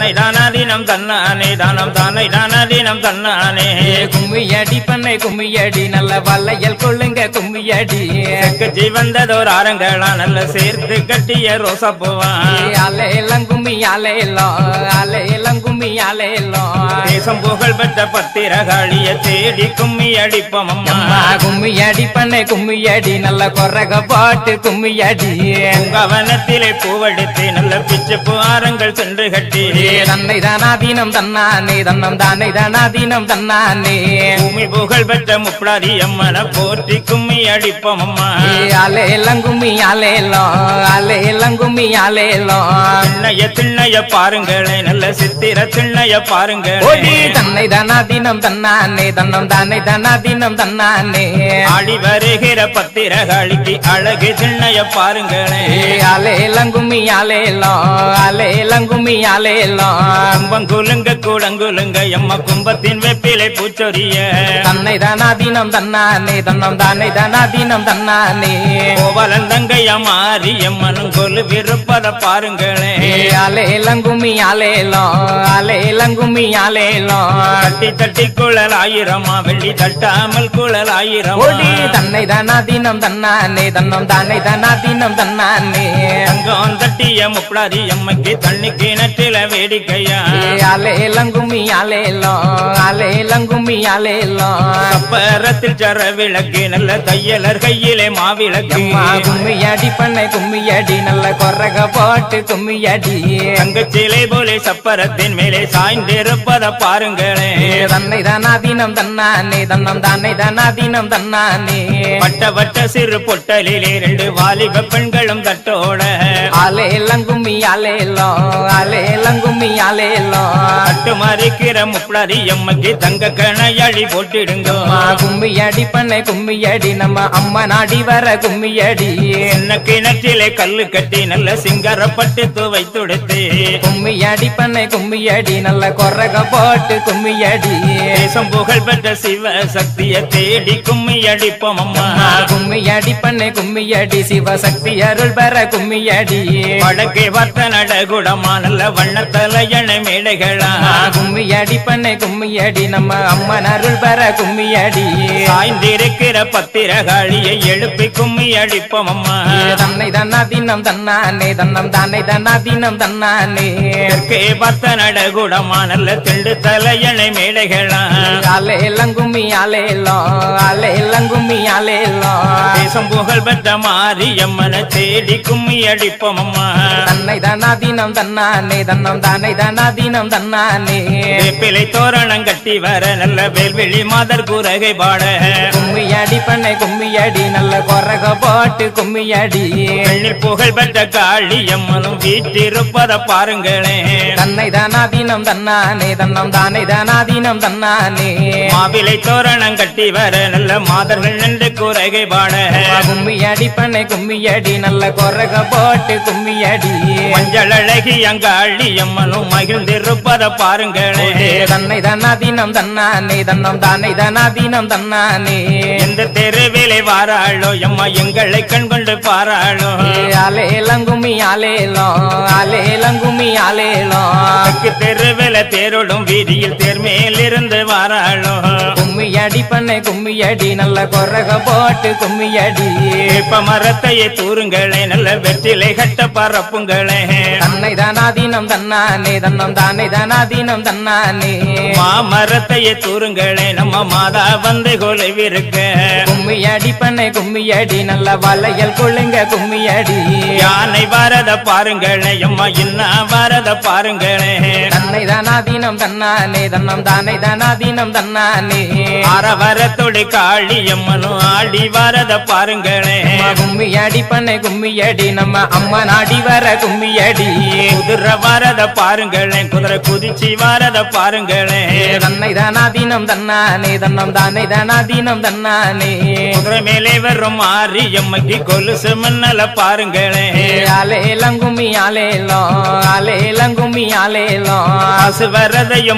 தன்னை தானாதீனம் தன்னானே தானம் தானை தானாதீனம் தன்னானே கும்மியடி பண்ணை கும்மியடி நல்ல வளையல் கொள்ளுங்க கும்மியடி கட்சி வந்ததோர் ஆரங்களா நல்ல சேர்த்து கட்டிய ரோசா பூவான் அலையெல்லாம் கும்மி அலையலாம் அலையெல்லாம் கும்மி அலையலாம் தேசம் புகழ் பெற்ற பத்திரகாளிய தேடி கும்மி அடிப்போம் அம்மா அம்மா கும்மியடி பண்ணை கும்மியடி நல்ல கொரக பாட்டு கும்மியடி கவனத்திலே பூவெடுத்து நல்ல பிச்சு பூரங்கள் சென்று கட்டி தன்னை தானாதீனம் தன்னானே தன்னம் தானே தானாதீனம் தன்னானே பூமி புகழ் பெற்ற முப்படாதி அம்மனை போற்றி கும்மி அடிப்போம் அம்மா அலையெல்லாம் கும்மி அலையலாம் அலையெல்லாம் கும்மி அலையலாம் திண்ணைய திண்ணைய பாருங்களே நல்ல சித்திர திண்ணைய பாருங்களே ஓடி தன்னை தானாதீனம் தன்னானே தன்னம் தானே தானாதீனம் தன்னானே ஆடி வருகிற பத்திரகாளிக்கு அழகு திண்ணைய பாருங்களே அலையெல்லாம் கும்மி அலையலாம் அலையெல்லாம் கும்மி அலையலாம் கும்பம் குலுங்க கூடங்குலுங்க எம்ம கும்பத்தின் வெப்பிலை பூச்சொரிய தன்னை தானாதீனம் தன்னானே தன்னம் தானே தானாதீனம் தன்னானே கோவலன் தங்கைய மாறி எம்மனும் கொலு விருப்பத பாருங்களே அலையெல்லாம் கும்மி அலையலாம் அலையெல்லாம் கும்மி அலையலாம் தட்டி தட்டி குழல் ஆயிரமா வெள்ளி தட்டாமல் குழல் ஆயிரமா ஓடி தன்னை தானாதீனம் தன்னானே தன்னம் தானே தானாதீனம் தன்னானே தங்கம் தட்டிய முப்படாதி எம்மக்கு தண்ணி கிணற்றில வேடிக்கையா அலையெல்லாம் கும்மி அலையலாம் அலையெல்லாம் கும்மி அலையலாம் கப்பரத்தில் சர விளக்கு நல்ல தையலர் கையிலே மாவிளக்கு அம்மா கும்மியடி பண்ணை கும்மியடி நல்ல கொரக போட்டு கும்மியடி தங்கச்சிலை போலே சப்பரத்தின் மேலே சாய்ந்திருப்பத பாருங்களே தன்னை தானாதீனம் தன்னானே தன்னம் தானே தானாதீனம் தன்னானே வட்ட வட்ட சிறு பொட்டலிலே ரெண்டு வாலிப பெண்களும் தட்டோட அலையெல்லாம் கும்மி அலையலாம் அலையெல்லாம் கும்மி அலையலாம் தட்டு மறிக்கிற முப்படாதி எம்மக்கு தங்க கணையழி போட்டிடுங்க அம்மா கும்மியடி பண்ணை கும்மியடி நம்ம அம்மா நாடி வர கும்மியடி என்ன கிணற்றிலே கல்லு கட்டி நல்ல சிங்கரப்பட்டு துவை துடுத்து கும்மியடி பண்ணை கும்மியடி நல்ல கொரக போட்டு கும்மியடி தேசம் புகழ் பெற்ற சிவ சக்திய தேடி கும்மி அடிப்போம் அம்மா அம்மா கும்மியடி பண்ணை கும்மியடி சிவசக்தி அருள் பெற கும்மியடி வடக்கே வர்த்த நடகுடமா நல்ல வண்ணத்தலையண மேடைகளா அம்மா கும்மியடி பண்ணை கும்மியடி நம்ம அம்மன் அருள் பெற கும்மியடி சாய்ந்திருக்கிற பத்திரகாளியை எழுப்பி கும்மி அடிப்போம் அம்மா தன்னை தன்னாதீனம் தன்னானே தன்னம் தானே தன்னாதீனம் தன்னானே தெற்கே வர்த்த நடகுடமா நல்ல திண்டு தலையணை மேடைகளா அலையெல்லாம் கும்மி அலையலாம் அலையெல்லாம் கும்மி அலையலாம் தேசம் புகழ் பெற்ற மாரியம்மனை தேடி கும்மி அடிப்போம் அம்மா தன்னை தானாதீனம் தன்னானே தன்னம் தானே தானாதீனம் தன்னானே வேப்பிலை தோரணம் கட்டி வர நல்ல வேல்வெளி மாதர் கூரகை பாட கும்மியடி பண்ணை கும்மியடி நல்ல கொரக போட்டு கும்மியடி பெண்ணில் புகழ் பெற்ற காளி அம்மனும் வீட்டிருப்பத பாருங்களே தன்னை தானாதீனம் தன்னானே தன்னம் தானே தானாதீனம் தன்னானே மாவிலை தோரணம் கட்டி வர நல்ல மாதர்கள் நின்று கூரகை பாட கும்மியடி பண்ணை கும்மியடி நல்ல கொரக போட்டு கும்மியடி மஞ்சள் அழகி அங்காளி அம்மனும் மகிழ்ந்திருப்பத பாருங்களே தன்னை தானாதீனம் தன்னானே தன்னம் தானே தானாதீனம் தன்னானே எந்த தெருவிலே வாராளோ எம்மா எங்களை கண் கொண்டு பாராளோ அலேலம் கும்மி அலேலம் அலேலம் கும்மி அலேலம் தெற்கு தெருவில தேரோடும் வீதியில் தேர்மேல் இருந்து வாராளோ கும்மியடி பண்ணை கும்மியடி நல்ல கொரக போட்டு கும்மியடி இப்ப மரத்தையே தூருங்களே நல்ல வெற்றிலை கட்ட பரப்புங்களே தன்னை தானாதீனம் தன்னானே தன்னம் தானே தானாதீனம் தன்னானே மாமரத்தையே தூருங்களே நம்ம மாதா வந்து கொலைவிருக்க கும்மியடி பண்ணை கும்மியடி நல்ல வளையல் கொள்ளுங்க கும்மியடி யானை வரத பாருங்களே அம்மா என்ன வரத பாருங்களே தன்னை தானாதீனம் தன்னானே தன்னம் தானே தானாதீனம் தன்னானே அரவரத்தோடு காளி அம்மனும் ஆடி வரத பாருங்களே கும்மியடி பண்ணை கும்மியடி நம்ம அம்மா நாடி வர கும்மியடி குதிரை வரத பாருங்களே குதிரை குதிச்சு வரத பாருங்களே தன்னை தானாதீனம் தன்னானே தன்னம் தானே தானாதீனம் தன்னானே குதிரை மேலே வரும் மாறி எம்மக்கு கொலுசு மின்னல பாருங்களே அலேலம் கும்மி அலேலம் அலேலம் கும்மி அலேலம் காசு வரதையும்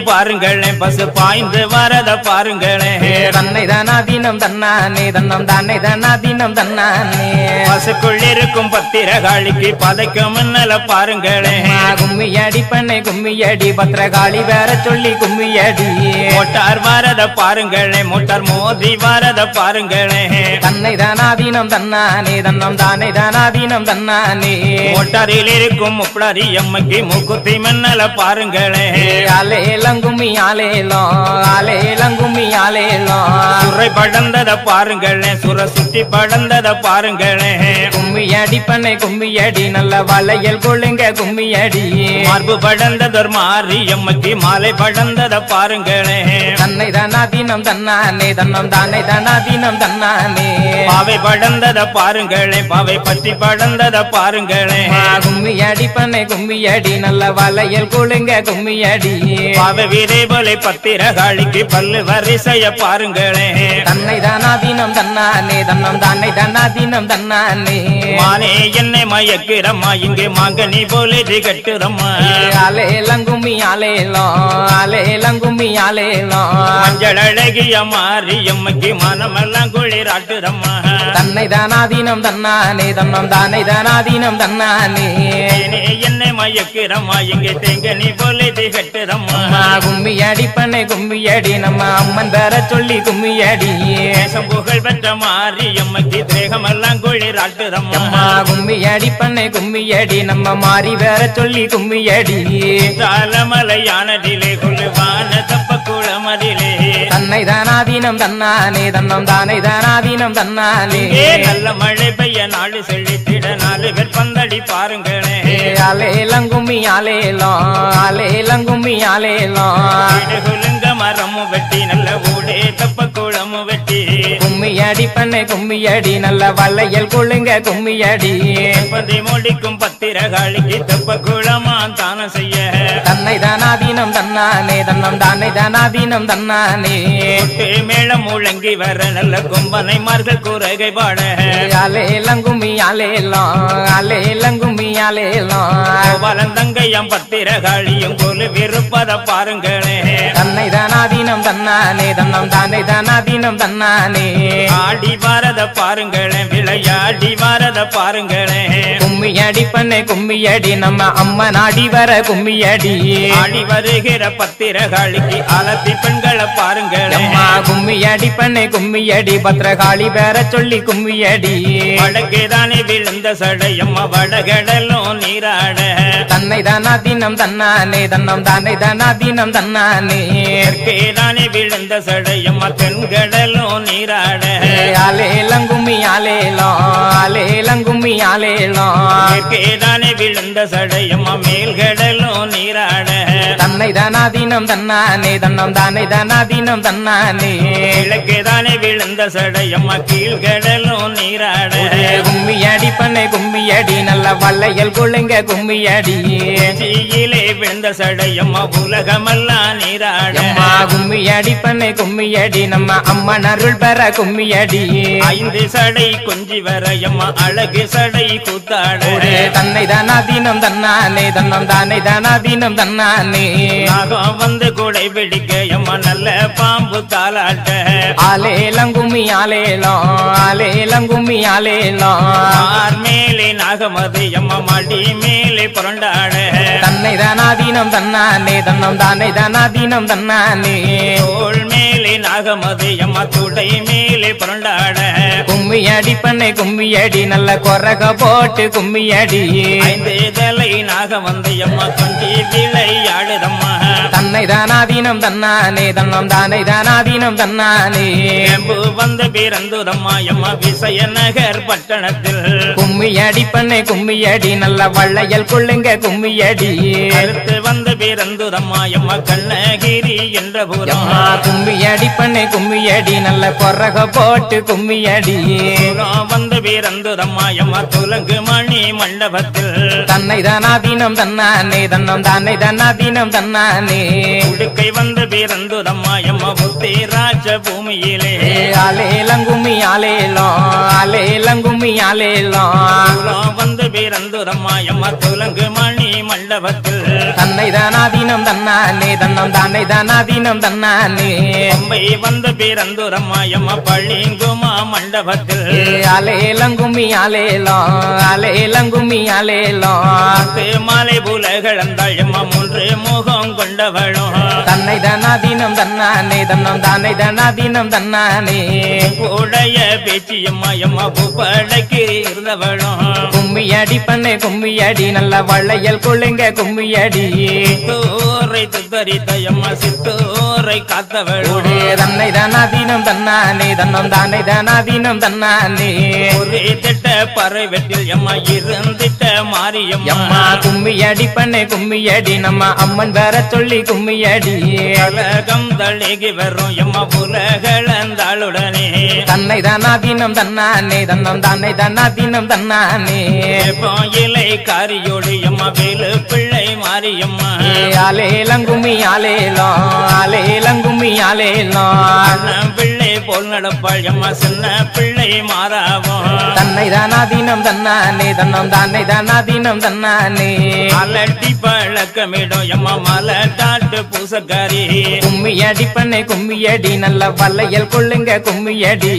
மடியும் பாருங்களேன் பசு பாய்ந்து வரத பாருங்களேன் தன்னை தானாதீனம் தன்னானே தன்னம் தானே தானாதீனம் தன்னானே பசுக்குள் இருக்கும் பத்திரகாளிக்கு பதைக்கும் மின்னல பாருங்களேன் கும்மியடி பண்ணை கும்மியடி பத்திரகாளி வேற சொல்லி கும்மியடி மோட்டார் வரத பாருங்களேன் மோட்டார் மோதி வரத பாருங்களேன் தன்னை தானாதீனம் தன்னானே தன்னம் தானே தானாதீனம் தன்னானே மோட்டாரில் இருக்கும் முப்படாரி அம்மைக்கு மூக்குத்தி மின்னல பாருங்களேன் ஆலேலம் கும்மி ஆலேலம் ஆலேலம் கும்மி ஆலேலம் சுரை படந்தத பாருங்களேன் சுர சுத்தி படந்தத பாருங்களேன் கும்மியடி பண்ணை கும்மியடி நல்ல வளையல் கொள்ளுங்க கும்மியடி மார்பு படந்ததொரு மாறி அம்மைக்கு மாலை படந்தத பாருங்களேன் தன்னை தானாதீனம் தன்னானே தன்னம் தானே தானாதீனம் தன்னானே பாவை படந்தத பாருங்களேன் பாவை பற்றி படந்தத பாருங்களேன் கும்மியடி பண்ணை கும்மியடி நல்ல வளையல் கொள்ளுங்க கும்மியடி பாவை வீரே போலை பத்திரகாளிக்கு பல்லு வரிசைய பாருங்களேன் தன்னை தானாதீனம் தன்னானே தன்னம் தானே தானாதீனம் தன்னானே மானே என்னை மயக்கிறம்மா இங்கே மாங்கனி போலே கட்டுறம்மா ஆலேலம் கும்மி ஆலேலம் ஆலேலம் கும்மி ஆலேலம் மஞ்சள் அழகிய மாறி அம்மைக்கு மனமெல்லாம் குளிராட்டுறம்மா தன்னை தானாதீனம் தன்னானே தன்னம் தானே தானாதீனம் தன்னானே ஏனே என்னை மயக்கிறம்மா இங்கே தேங்கனி போலே கட்டுறம்மா அம்மா கும்மியடி பண்ணை கும்மியடி நம்ம அம்மன் பேர சொல்லி கும்மியடி தேசம் புகழ் பெற்ற மாறி அம்மைக்கு தேகமெல்லாம் குளிராட்டுறம்மா அம்மா கும்மியடி பண்ணை கும்மியடி நம்ம மாறி வேற சொல்லி கும்மியடி தாளமலையானதிலே கொள்ளுவான தப்ப குளமதிலே தன்னை தானாதீனம் தன்னானே தன்னம் தானே தானாதீனம் தன்னானே ஏ நல்ல மழை பெய்ய நாடு செழித்திட நாலு பேர் பந்தடி பாருங்களேன் அலேலம் கும்மி அலேலம் அலேலம் கும்மி அலேலம் வீடுகுலுங்க மரமும் வெட்டி நல்ல ஊடே தப்ப குளமும் வெட்டி கும்மியடி பண்ணை கும்மியடி நல்ல வளையல் கொள்ளுங்க கும்மியடி பதி முடிக்கும் பத்திரகாளிக்கு தப்ப குளமா தானம் செய்ய தன்னை தானாதீனம் தன்னானே தன்னம் தானே தானாதீனம் தன்னானே கொட்டு மேளம் முழங்கி வர நல்ல கொம்பனை மார்கள் குறகை பாட அலேலம் கும்மி அலேலம் அலேலம் கும்மி அலேலம் கோபாலன் தங்கையம் பத்திரகாளியும் கொலு விருப்பத பாருங்களேன் தன்னை தானாதீனம் தன்னானே தன்னம் தானே தானாதீனம் தன்னானே ஆடி வாரத பாருங்களேன் விளையாடி வாரத பாருங்களேன் கும்மியடி பண்ணை கும்மியடி நம்ம அம்மா நாடி வர கும்மியடி ஆடி வருகிற பத்திரகாளிக்கு அலத்தி பெண்களை பாருங்களேன் அம்மா கும்மியடி பண்ணை கும்மியடி பத்திரகாளி வேற சொல்லி கும்மியடி வடக்கேதானே விழுந்த சடையம்மா வடகடலும் நீராட தன்னை தானாதீனம் தன்னானே தன்னம் தானே தானாதீனம் தன்னானே தெற்கேதானே விழுந்த சடையம்மா தென்கடலும் நீராட அலேலம் கும்மி அலேலம் அலேலம் கும்மி அலேலம் தெற்கேதானே விழுந்த சடையம்மா மேல்கடலும் நீராட தன்னை தானாதீனம் தன்னானே தன்னம் தானே தானாதீனம் தன்னானே கிழக்கேதானே விழுந்த சடையம்மா கீழ்கடலும் நீராட கும்மியடி பண்ணை கும்மியடி நல்ல வளையல் கொள்ளுங்க கும்மியடி தீயிலே விழுந்த சடையம்மா உலகமெல்லாம் நீராட அம்மா கும்மியடி பண்ணை கும்மியடி நம்ம அம்மன் அருள் பெற கும்மியடி ஐந்து சடை கொஞ்சி வரையம்மா அழகு சடை கூத்தாட ஒரே தன்னை தானாதீனம் தன்னானே தன்னம் தானே தானாதீனம் தன்னானே நாகம் வந்து கூடை பிடிக்க எம்மா நல்ல பாம்பு தாளாட்ட ஆலேலம் கும்மி ஆலேலம் ஆலேலம் கும்மி ஆலேலம் ஆர் மேலே நாகமது எம்மா மடி மேலே புரண்டாட தன்னை தானாதீனம் தன்னானே தன்னம் தானே தானாதீனம் தன்னானே தோள் மேலே நாகமது எம்மா துடை மேலே புரண்டாட கும்மியடி பண்ணை கும்மியடி நல்ல கொரக போட்டு கும்மியடி ஐந்து தலை நாகம் வந்து எம்மா கொஞ்சி விளையாடுதம்மா தன்னை தானாதீனம் தன்னானே தன்னம் தானே தானாதீனம் தன்னானே எம்பு வந்து பிறந்துதம்மா எம்மா விசய நகர் பட்டணத்தில் கும்மியடி பண்ணை கும்மியடி நல்ல வளையல் கொள்ளுங்க கும்மியடி கருத்து வந்து பிறந்துதம்மா எம்மா கண்ணகிரி என்ற புறம் அம்மா கும்மியடி பண்ணை கும்மியடி நல்ல கொரக போட்டு கும்மியடி புறம் வந்து பிறந்துதம்மா எம்மா துலங்கு மணி மண்டபத்தில் தன்னை தானாதீனம் தன்னானே தன்னம் தானே தானாதீனம் தன்னானே உடுக்கை வந்து பிறந்துதம்மா எம்மா புத்தி ராஜ பூமியிலே அலேலங்கும்மி அலேலம் அலேலங்கும்மி அலேலம் புறம் வந்து பிறந்துதம்மா எம்மா துலங்கு மணி மண்டபத்தில் தன்னை தன்னை தானாதீனம் தன்னானே தன்னம் தானே தானாதீனம் தன்னானே பம்பை வந்து பிறந்துரம்மா எம்மா பள்ளிங்குமா மண்டபத்தில் ஏ அலேலங்கும்மி அலேலம் அலேலங்கும்மி அலேலம் பத்து மாலை புலகளந்தாள் எம்மா மூன்று முகம் கொண்டவளும் தன்னை தானாதீனம் தன்னானே தன்னம் தானே தானாதீனம் தன்னானே உடைய பேச்சு எம்மா எம்மா பூப்படைக்கு இருந்தவளும் கும்மியடி பண்ணே கும்மியடி நல்ல வளையல் கொள்ளுங்க கும்மியடி சித்தூரை துத்தரித்த எம்மா சித்தூரை காத்தவளும் ஓடே தன்னை தானாதீனம் தன்னானே தன்னம் தானே தானாதீனம் தன்னானே ஒரே திட்ட பறவைட்டில் எம்மா இருந்திட்ட மாரியம்மா எம்மா கும்மியடி பண்ணே கும்மியடி நம்ம அம்மன் வேற சொல்லி கும்மியடி கலகம் தழுகி வரும் எம்மா புலகளந்தாளுடனே தன்னை தானாதீனம் தன்னானே தன்னம் தானே தானாதீனம் தன்னானே இலை காரியோடு எம்மா வேலு பிள்ளை மாரியம்மா ஏ அலேலங்கும்மி அலேலம் அலேலங்கும்மி அலேலம் அண்ணன் பிள்ளை போல் நடப்பாள் எம்மா சின்ன பிள்ளை மாறாவும் தன்னை தானாதீனம் தன்னானே தன்னம் தானே தானாதீனம் தன்னானே அலட்டி பழக்கமிடும் எம்மா மலை காட்டு பூசக்காரி கும்மியடி பண்ணே கும்மியடி நல்ல வளையல் கொள்ளுங்க கும்மியடி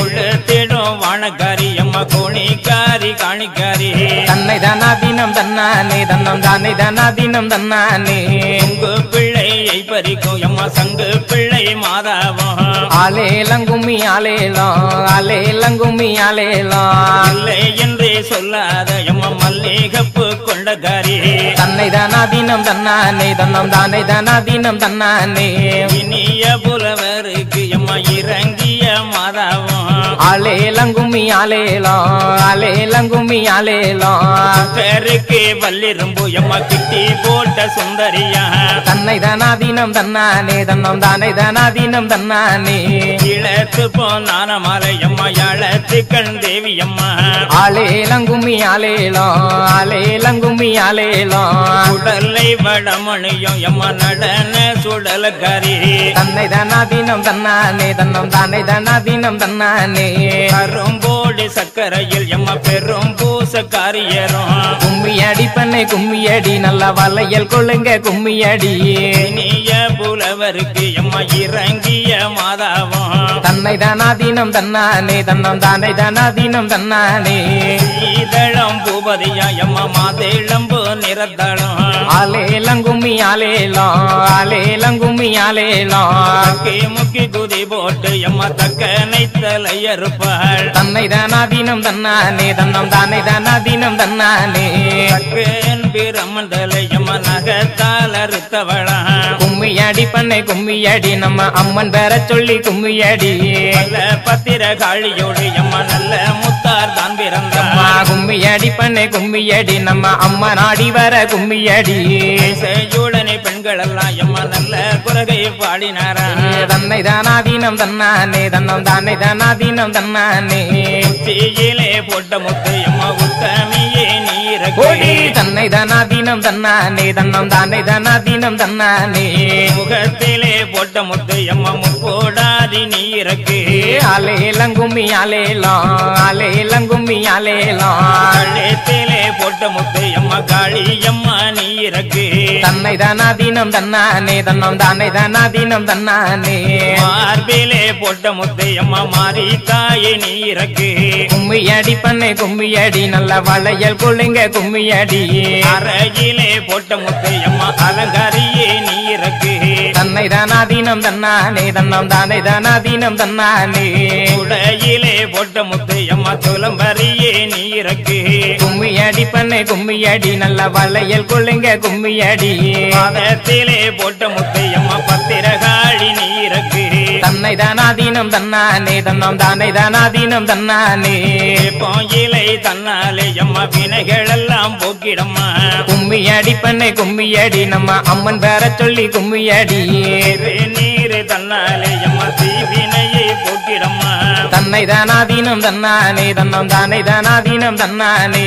தேடும் வானக்காரி எம்மா கோணிக்காரி காணிக்காரி தன்னை தானாதீனம் தன்னானே தன்னம் தானே தானாதீனம் தன்னானே உங்கு பிள்ளையை பறிக்கும் எம்மா சங்கு பிள்ளை மாதாவும் ஆலேலங்கும்மி ஆலேலம் ஆலேலங்கும்மி ஆலேலம் இல்லை என்றே சொல்லாத எம்மா மல்லிகப்பு கொண்டகாரி தன்னை தானாதீனம் தன்னானே தன்னம் தானே தானாதீனம் தன்னானே இனிய புலவருக்கு எம்மா இறங்கிய மாதாவும் ஆலேலங்கும்மி ஆலேலம் ஆலேலங்கும்மி ஆலேலம் பேருக்கு வல்லிரும்பு எம்மா கிட்டி போட்ட சுந்தரியா தன்னை தானாதீனம் தன்னானே தன்னம் தானே தானாதீனம் தன்னானே இழத்து போனான மலை எம்மா யாழத்து கண் தேவி அம்மா ஆலேலங்கும்மி ஆலேலம் ஆலேலங்கும்மி ஆலேலம் உடலை வடமணியும் எம்மா நடன சுடலக்காரி தன்னை தானாதீனம் தன்னானே தன்னம் தானே தானாதீனம் தன்னானே கரும்போடி சக்கரையில் எம்மா பெரும் பூசக்காரியரும் கும்மியடி பண்ணை கும்மியடி நல்ல வளையல் கொள்ளுங்க கும்மியடி இனிய புலவருக்கு எம்மா இறங்கிய மாதாவும் தன்னை தானாதீனம் தன்னானே தன்னம் தானே தானாதீனம் தன்னானே இதழம் பூபதியா எம்மா மாதேளம்பு நிறத்தளும் ஆலேலங்கும்மி ஆலேலம் ஆலேலங்கும்மி ஆலேலம் முக்கி முக்கி குதி போட்டு எம்மா தக்கனை தலையறுப்பாள் தன்னை தானாதீனம் தன்னானே தன்னம் தானே தானாதீனம் தன்னானே தக்கன் பிரமண்டலை எம்மா நகத்தால் அறுத்தவளா கும்மியடி பண்ணை கும்மியடி நம்ம அம்மன் பேர சொல்லி கும்மியடி நல்ல பத்திர காளியோடு எம்மா நல்ல முத்தார் தான் பிறந்தம்மா அம்மா கும்மியடி பண்ணை கும்மியடி நம்ம அம்மா நாடி வர கும்மியடி செய்யுடனே பெண்கள் எல்லாம் எம்மா நல்ல குரகை பாடினாரா தன்னை தானாதீனம் தன்னானே தன்னம் தானே தானாதீனம் தன்னானே தீயிலே போட்ட முத்து எம்மா உத்தமியே கோடி நீரக்கு தன்னை தானாதீனம் தன்னானே தன்னம் தானே தானாதீனம் தன்னானே முகத்திலே போட்ட முத்து எம்மா முப்போடாதி நீரக்கு அலேலங்கும்மி அலேலம் அலேலங்கும்மி அலேலம் கழுத்திலே போட்ட முத்து எம்மா காளி எம்மா நீரக்கு தன்னை தானாதீனம் தன்னானே தன்னம் தானே தானாதீனம் தன்னானே மார்பிலே போட்ட முத்து எம்மா மாறி தாயே நீரக்கு கும்மியடி பண்ணை கும்மியடி நல்ல வளையல் கொள்ளுங்க கும்மியடி அறையிலே போட்ட முத்து எம்மா அலங்காரியே நீரக்கு தன்னை தானாதீனம் தன்னானே தன்னம் தானே தானாதீனம் தன்னானே உடையிலே போட்ட முத்து எம்மா துலம்பரியே நீரக்கு கும்மியடி பண்ணை கும்மியடி நல்ல வளையல் கொள்ளுங்க கும்மியடி பாதத்திலே போட்ட முத்து எம்மா பத்திரகாளி நீரக்கு தன்னை தானாதீனம் தன்னானே தன்னம் தானே தானாதீனம் தன்னானே போயிலை தன்னாலே எம்மா வினைகள் எல்லாம் போக்கிடம்மா கும்மியடி பண்ணை கும்மியடி நம்ம அம்மன் பேர சொல்லி கும்மியடி நீரு நீரு தன்னாலே எம்மா தீவினையை போக்கிடம்மா தன்னை தானாதீனம் தன்னானே தன்னம் தானே தானாதீனம் தன்னானே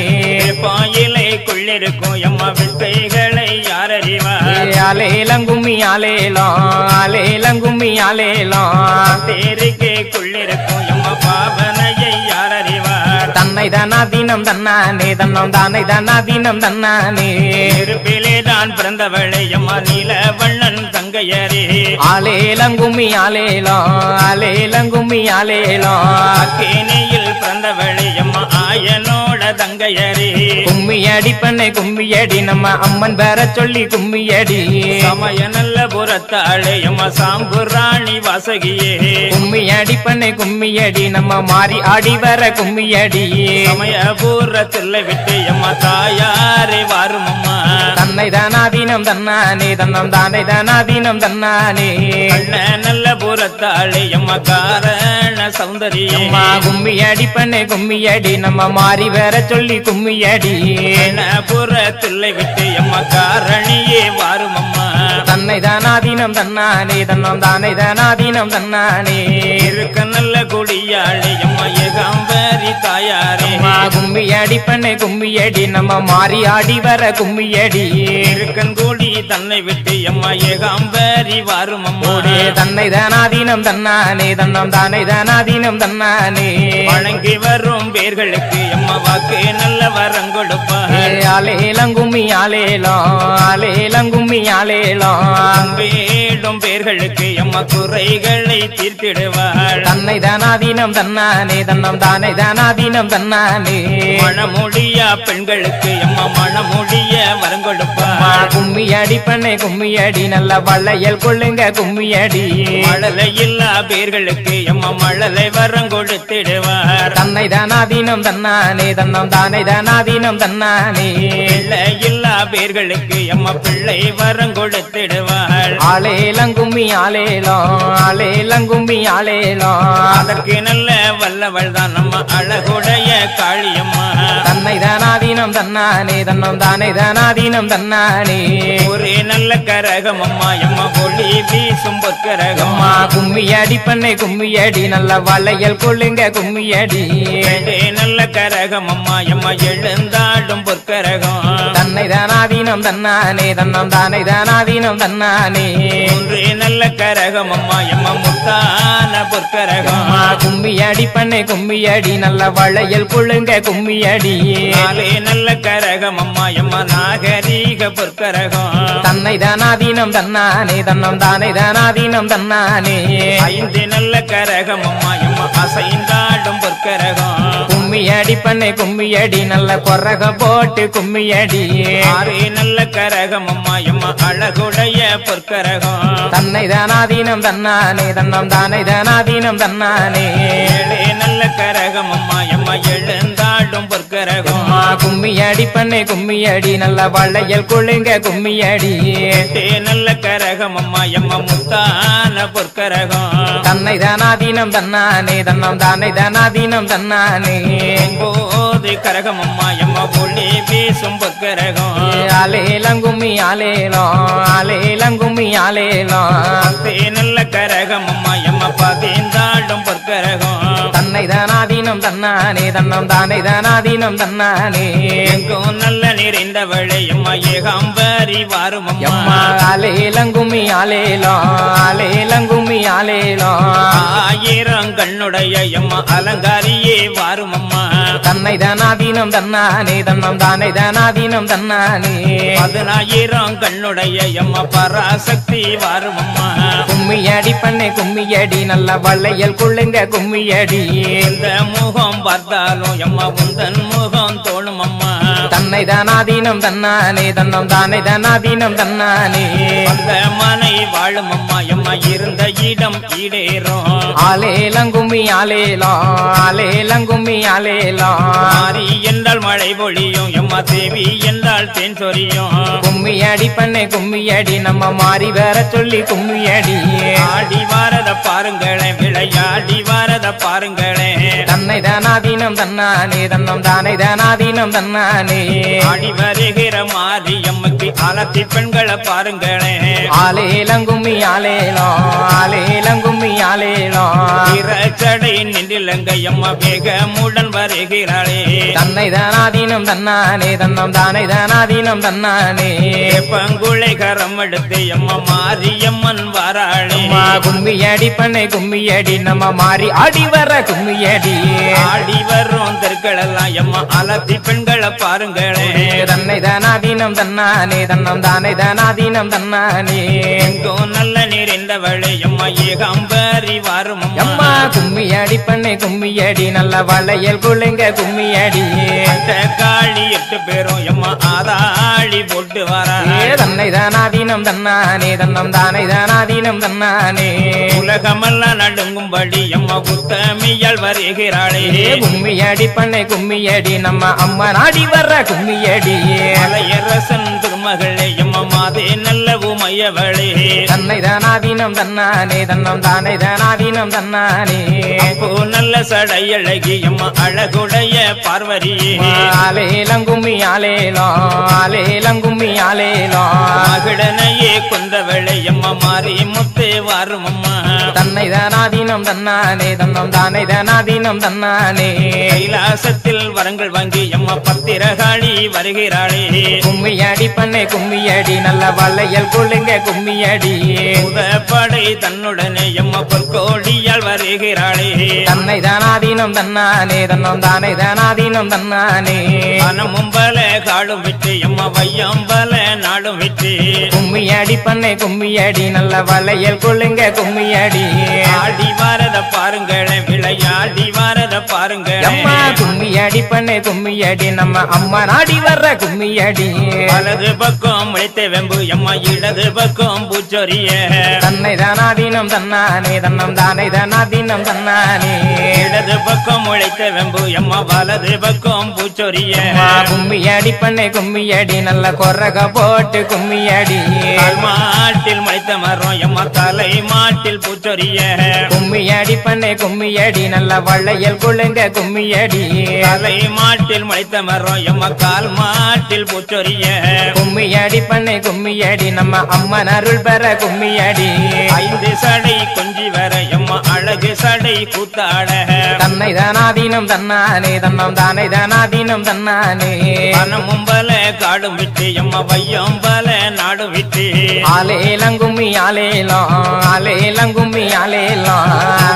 பாயிலை கொள்ளிருக்கும் எம்மா வித்தைகளை யார் அறிவார் ஏ அலேலங்கும்மி அலேலம் அலேலங்கும்மி அலேலம் தேரிக்கே கொள்ளிருக்கும் எம்மா பாவனையை யார் அறிவார் தன்னை தன்னை தானாதீனம் தன்னானே தன்னம் தானே தானாதீனம் தன்னானே நெருப்பிலே தான் பிறந்தவளே அம்மா நீல வண்ணன் தங்கையரே ஆலேலங்கும்மி ஆலேலம் ஆலேலங்கும்மி ஆலேலம் அக்கேனியில் பிறந்தவளே அம்மா ஆயனோட தங்கையரே கும்மி அடி பண்ணை கும்மி அடி நம்ம அம்மன் பேர சொல்லி கும்மி அடி சமய நல்ல புறத்தாளே அம்மா சாம்புராணி வாசகியே கும்மி அடி பண்ணை கும்மி அடி நம்ம மாறி ஆடி வர கும்மி அடி சமய பூரத்தில் விட்டு அம்மா தாயாரே வாரும் அம்மா தன்னை தானாதீனம் தன்னானே தன்னம் தானே தானாதீனம் தன்னானே கண்ண நல்ல புறத்தாளே அம்மா காரண சௌந்தரியம் அம்மா கும்மி அடி பண்ணை கும்மி அடி நம்ம மாறி வேற சொல்லி கும்மி அடி புறத்தில் விட்டு அம்மா காரணியே வாரும் அம்மா தன்னை தானாதீனம் தன்னானே தன்னம் தானே தானாதீனம் தன்னானே இருக்க நல்ல குடியாளே அம்மா ஏகாம்பரி தாயாரே அம்மா கும்மி அடி பண்ணை கும்மி அடி நம்ம மாறி ஆடி வர கும்மி அடி இருக்கன் கூடி தன்னை விட்டு அம்மா ஏகாம்பரி வாரும் அம்மா ஓடே தன்னை தானாதீனம் தன்னானே தன்னம் தானே தானாதீனம் தன்னானே வழங்கி வரும் பேர்களுக்கு அம்மா வாக்கு நல்ல வரம் கொடுப்பார் ஆலேலங்கும்மி ஆலேலம் ஆலேலங்கும்மி ஆலேலம் வேடும் பேர்களுக்கு அம்மா குறைகளை தீர்த்திடுவாள் தன்னை தானாதீனம் தன்னானே தன்னம் தானே தானாதீனம் தன்னானே மணமுடியா பெண்களுக்கு அம்மா மணமுடிய வரம் அம்மா கொடுப்பாள் கும்மி அடி பண்ணை கும்மி அடி நல்ல வளையல் கொள்ளுங்க கும்மி அடி மழலை இல்லா பேர்களுக்கு அம்மா மழலை வரம் கொடுத்திடுவார் தன்னை தானாதீனம் தன்னானே தன்னம் தானே தானாதீனம் தன்னானே பிள்ளை இல்லா பேர்களுக்கு அம்மா பிள்ளை வரம் கொடுத்திடுவாள் ஆலேலங்கும்மி ஆலேலம் ஆலேலங்கும்மி ஆலேலம் அதற்கு நல்ல வல்லவள் தான் நம்ம அழகுடைய காளியம்மா தன்னை தானாதீனம் தன்னானே தன்னம் தானே தானாதீனம் தன்னானே ஒரே நல்ல கரகம் அம்மா அம்மா ஒளி வீசும் பொற்கரகம் அம்மா கும்மி அடி பண்ணை கும்மி அடி நல்ல வளையல் கொள்ளுங்க கும்மி அடி ரெண்டே நல்ல கரகம் அம்மா அம்மா எழுந்தாடும் பொற்கரகம் தன்னை தானாதீனம் தன்னானே தன்னம் தானே தானாதீனம் தன்னானே ஒன்றே நல்ல கரகம் அம்மா அம்மா முத்தான பொற்கரகம் அம்மா கும்மி அடி பண்ணை கும்மி அடி நல்ல வளையல் கொள்ளுங்க கும்மி அடி நாலே நல்ல கரகம் அம்மா அம்மா நாகரீக பொற்கரகம் தன்னை தானாதீனம் தன்னானே தன்னம் தானே தானாதீனம் தன்னானே ஐந்து நல்ல கரகம் அம்மா அம்மா அசைந்தாடும் பொற்கரகம் கும்மி அடி பண்ணை கும்மி அடி நல்ல கொரக போட்டு கும்மி அடி ஆறே நல்ல கரகம் அம்மா அம்மா அழகுடைய பொற்கரகம் தன்னை தானாதீனம் தன்னானே தன்னம் தானே தானாதீனம் தன்னானே ஏழே நல்ல கரகம் அம்மா அம்மா எழுந்தாடும் பொற்கரகம் அம்மா கும்மி அடி பண்ணை கும்மி அடி நல்ல வளையல் கொள்ளுங்க கும்மி அடி எட்டே நல்ல கரகம் அம்மா அம்மா முத்தான பொற்கரகம் தன்னை தானாதீனம் தன்னானே தன்னம் தானே தானாதீனம் தன்னானே போது கரகம் அம்மா அம்மா ஒளி வீசும் பொற்கரகம் ஆலேலங்கும்மி ஆலேலம் ஆலேலங்கும்மி ஆலேலம் தே நல்ல கரகம் அம்மா அம்மா பதிந்தாடும் பொற்கரகம் தன்னை தானாதீனம் தன்னானே தன்னம் தானே தானாதீனம் தன்னானே எங்கும் நல்ல நிறைந்தவளே அம்மா ஏகாம்பரி வாரும் அம்மா எம்மா ஆலேலங்கும்மி ஆலேலம் ஆலேலங்கும்மி ஆலேலம் ஆயிரம் கண்ணுடைய அம்மா அலங்காரியே வாரும் அம்மா தன்னை தானாதீனம் தன்னானே தன்னம் தானே தானாதீனம் தன்னானே பதினாயிரம் கண்ணுடைய அம்மா பராசக்தி வாரும் அம்மா கும்மி அடி பண்ணை கும்மி அடி நல்ல வளையல் கொள்ளுங்க கும்மி அடி எந்த முகம் பார்த்தாலும் அம்மா உந்தன் முகம் தோணும் அம்மா தன்னை தானாதீனம் தன்னானே தன்னம் தானே தானாதீனம் தன்னானே அந்த மனை வாழும் அம்மா அம்மா இருந்த இடம் ஈடேறும் ஆலேலங்கும்மி ஆலேலம் ஆலேலங்கும்மி ஆலேலம் மாறி என்றால் மழை பொழியும் எம்மா தேவி என்றால் தேன் சொரியும் கும்மி அடி பண்ணை கும்மி அடி நம்ம மாறி வேற சொல்லி கும்மி அடி ஆடி வாரத பாருங்களேன் விளையாடி வாரத பாருங்களேன் தன்னை தானாதீனம் தன்னானே தன்னம் தானே தானாதீனம் தன்னானே ஆடி வருகிற மாரியம்மக்கு ஆலத்தி பெண்களை பாருங்களேன் ஆலேலங்கும்மி ஆலேலம் ஆலேலங்கும்மி ஆலேலம் இறச்சடை நின்றிலங்க அம்மா வேகமுடன் வருகிறாளே தன்னை தானாதீனம் தன்னானே தன்னம் தானே தானாதீனம் தானாதீனம் தன்னானே பங்குளை கரம் எடுத்து எம்மா மாரியம்மன் வாராளே அம்மா கும்மியடி பண்ணை கும்மியடி நம்ம மாறி ஆடி வர கும்மியடி ஆடி வரும் தெருக்கள் எல்லாம் எம்மா அலத்தி பெண்களை பாருங்களே தன்னை தானாதீனம் தன்னானே தன்னம் தானே தானாதீனம் தன்னானே எங்கும் நல்ல நீர் எந்தவளே எம்மா ஏகாம்பரி வாரும் அம்மா கும்மியடி பண்ணை கும்மியடி நல்ல வளையல் குழுங்க கும்மியடி அந்த காளி எட்டு பேரும் எம்மா ஆதாளி போட்டு வரா ஏ தன்னை தானாதீனம் தன்னானே தன்னம் தானே தானாதீனம் தன்னானே உலகமெல்லாம் நடுங்கும்படி எம்மா புத்தமியால் வருகிறாளே ஏ கும்மியடி பண்ணை கும்மியடி நம்ம அம்மா நாடி வர்ற கும்மியடி மலையரசன் திருமகளே எம்மா மாதே நல்ல உமையவளே தன்னை தானாதீனம் தன்னானே தன்னம் தானே தானாதீனம் தன்னானே அப்போ நல்ல சடையழகி எம்மா அழகுடைய பார்வரியே ஆலேலம் கும்மி ஆலேலம் ஆலேலம் கும்மி ஆலேலம் மகிழனையே கொண்டவளை எம்மா மாறி முத்தே வாரும் அம்மா தன்னை தானாதீனம் தன்னானே தன்னம் தானே தானாதீனம் தன்னானே கைலாசத்தில் வரங்கள் வாங்கி எம்மா பத்திரகாளி வருகிறாளே கும்மியடி பண்ணை கும்மியடி நல்ல வளையல் குழுங்க கும்மியடி முதப்படை தன்னுடனே எம்மா பொற்கோடியால் வருகிறாளே தன்னை தானாதீனம் தன்னானே தன்னம் தானே தானாதீனம் தன்னானே மனமும் பல காடும் விட்டு எம்மா வையம் பல நாடும் விட்டு கும்மியடி பண்ணை கும்மியடி நல்ல வளையல் குழுங்க கும்மியடி ஆடி வாரத பாருங்களே விளையாடி வாரத பாருங்களே அம்மா கும்மியடி பண்ணை கும்மியடி நம்ம அம்மா நாடி வர்ற கும்மியடி வலது பக்கம் முளைத்த வெம்பு எம்மா இடது பக்கம் பூச்சொரிய தன்னை தானாதீனம் தன்னானே தன்னம் தானே தானாதீனம் தன்னானே இடது பக்கம் முளைத்த வெம்பு எம்மா வலது பக்கம் பூச்சொரிய அம்மா கும்மியடி பண்ணை கும்மியடி நல்ல கொரக போட்டு கும்மியடி கால் மாட்டில் முளைத்த மரம் எம்மா தலை மாட்டில் பூச்சொரிய கும்மியடி பண்ணை கும்மியடி நல்ல வளையல் குழுங்க கும்மியடி தலை மாட்டில் முளைத்த மரம் எம்மா கால் மாட்டில் பூச்சொரிய கும்மியடி பண்ணை கும்மியடி நம்ம அம்மன் அருள் பெற கும்மியடி ஐந்து சடை கொஞ்சி வர எம்மா அழகு சடை கூத்தாட தன்னை தானாதீனம் தன்னானே தன்னம் தானே தானாதீனம் தன்னானே பணமும் பல காடும் விட்டு எம்மா வையம் பல நாடும் விட்டு ஆலேலங்கும்மி ஆலேலம் ஆலேலங்கும்மி ஆலேலம்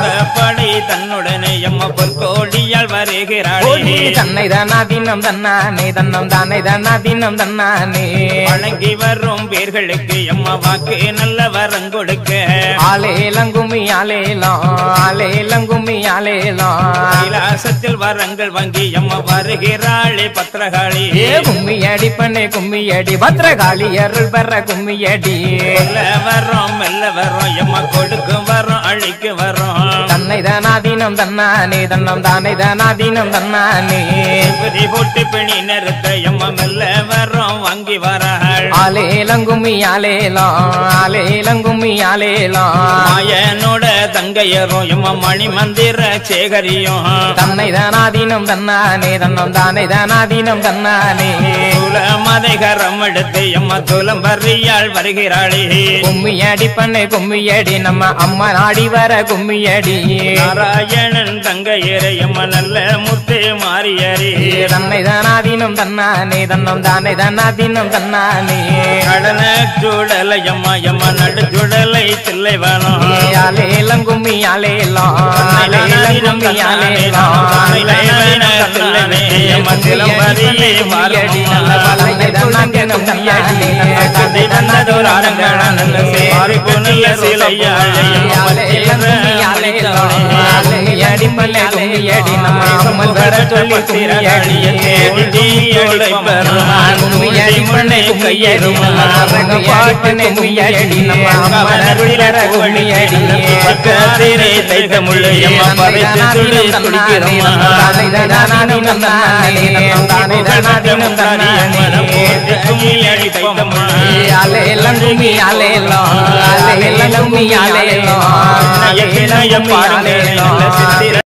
படை தன்னுடனே எம்மா பொற்கோடியால் வருகிறாளே ஓடி தன்னை தானாதீனம் தன்னானே தன்னம் தானே தானாதீனம் தன்னானே வணங்கி வரும் பேர்களுக்கு எம்மா வாக்கு நல்ல வரம் கொடுக்க ஆலேலங்கும்மி ஆலேலம் ஆலேலங்கும்மி ஆலேலம் கைலாசத்தில் வரங்கள் வாங்கி எம்மா வருகிறாளே பத்திரகாளி ஏ கும்மியடி பண்ணே கும்மியடி பத்ரகாளி அருள் பெற கும்மியடி மெல்ல வரோம் மெல்ல வரோம் எம்மா கொடுக்கும் வரோம் அழிக்கு வரோம் தன்னை தானாதீனம் தன்னானே தன்னம் தானே தானாதீனம் தன்னானே விதி போட்டு பிணி நிறுத்த எம்மா மெல்ல வரோம் வாங்கி வராள் ஆலேலங்கும்மி ஆலேலம் ஆலேலங்கும்மி ஆலேலம் மாயனோட தங்கையரும் எம்மா மணி மந்திர சேகரியும் தன்னை தானாதீனம் தன்னானே தன்னம் தானே தானாதீனம் தன்னானே மதைகரம் எடுத்து எம்மா துலம்பறியாள் வருகிறாளே கும்மியடி பண்ணே கும்மியடி நம்ம அம்மா நாடி வர கும்மியடி நாராயணன் தங்கையரை எம்மா நல்ல முத்து மாறியரே தன்னை தானாதீனம் தன்னானே தன்னம் தானே தானாதீனம் தன்னானே கடன சுடலை எம்மா எம்மா நடு சுடலை தில்லை வேணும் ஆலேலம் கும்மி ஆலேலம் ஆலேலம் கும்மி ஆலேலம் ஆலேலம் தன்னானே எம்மா சிலம்பரியே கும்மியடி நல்ல வளைய தானாதீனம் தன்னானே கதை வந்ததோர் ஆரங்களான நல்ல சேரி பொன்னிய சிலையாளே ஆலேலம் கும்மி ஆலேலம் கும்மியடி பண்ணே கும்மியடி நம்ம அம்மன் வர சொல்லி கும்மியடி கும்மியடி பண்ணே கும்மியடி நம்ம அரங்க பாடி பண்ணே கும்மியடி நம்ம அம்மன் அருள் பெற கும்மியடி பக்கத்திலே தைத்த முள்ளு எம்மா பறித்து சுடு துடிக்கிறோம் தானே தானே தானே தானே தானே தானே கும்மியடி தைத்த முள்ளு அலேலம் கும்மி அலேலம் அலேலம் கும்மி அலேலம் நய பாடுங்களோ